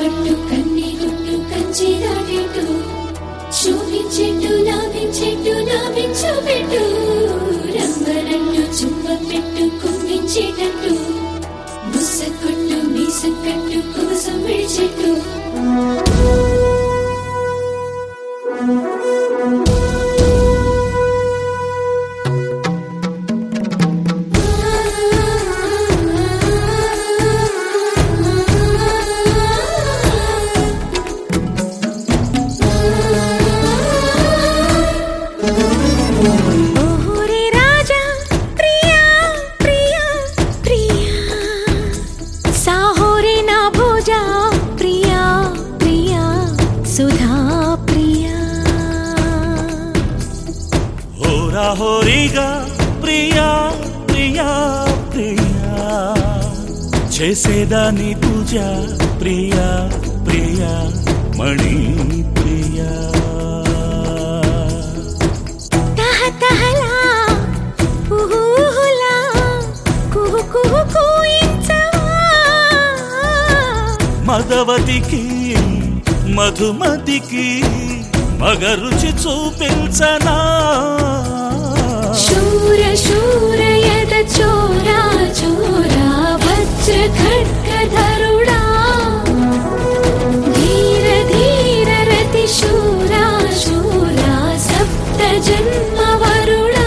పట్టు కన్ని గుట్టు కంచి దాటెట్టు శోభించెట్టు లాభించెట్టు లాభించు పెట్టు రంగరట్టు చుమ్మ పెట్టు కుంభించేటట్టు ముస్స కొట్టు మీస కట్టు కుబసం విడిచెట్టు ఓహోరే రాజా ప్రియా ప్రియా ప్రియా సాహోరే నా భోజా ప్రియా ప్రియా సుధా ప్రియా హోరా హోరీగా ప్రియా ప్రియా ప్రియా చేసేదాని పూజ ప్రియా ప్రియా మణి ప్రియా తహ తహలా ఉహుహులా కుహు కుహు కూయించవా మదవతికి మధుమతికి మగ రుచి చూపించనా శూర శూర యద చోరా చోరా వజ్ర ఖడ్గ ధరుడా ధీర ధీర రతి శూరా శూరా సప్త జన్మ వరుడా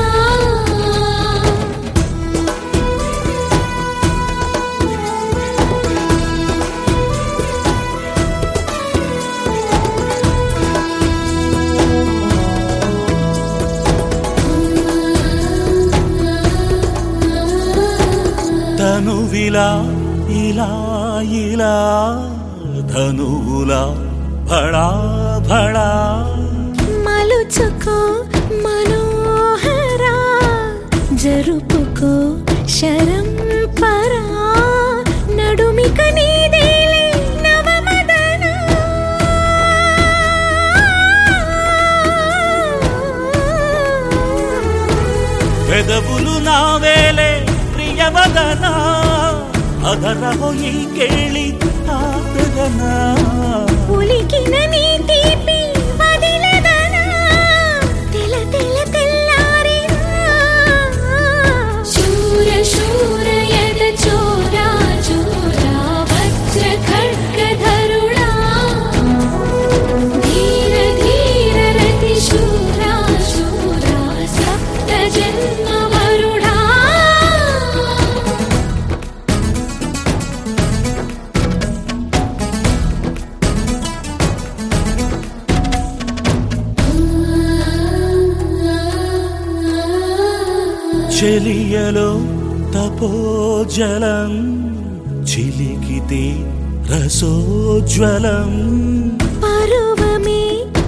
తనువిలా ఇలా ఇలా ధనువులా భళా భళా మలుచుకో మనోహరా జరుపుకో శరం పరా నడుమిక నీదేలే నవమదన పెదవులు నావేలే ప్రియవదనా అదరహో ఈ కేళి ఆపెదనా ఉలికిన నీ తీపి వదిలదనా తెల తెల తెల్లారినా శూర శూర యద చోరా చోరా వజ్ర ఖడ్గ ధరుడా ధీర ధీర రతి శూరా శూరా సప్త జన్మ వరుడా చెలియలో తపోజలం చిలికితే రసోజ్వలం పరువమే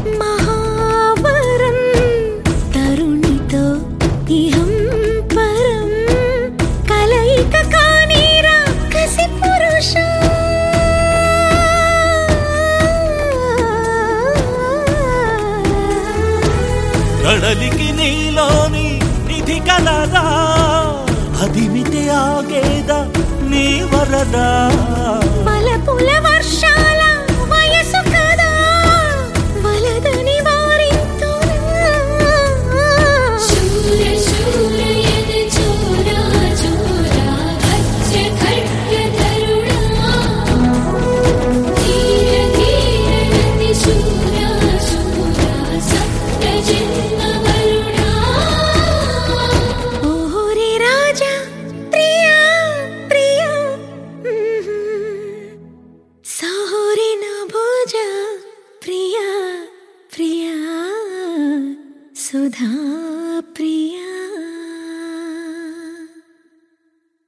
మహావరం తరుణితో ఇహం పరం కలయిక కానీరా కసి పురుష కడలికి నీలోని నిధి కలదా అదిమితే ఆగేద నీ వరదా వలపుల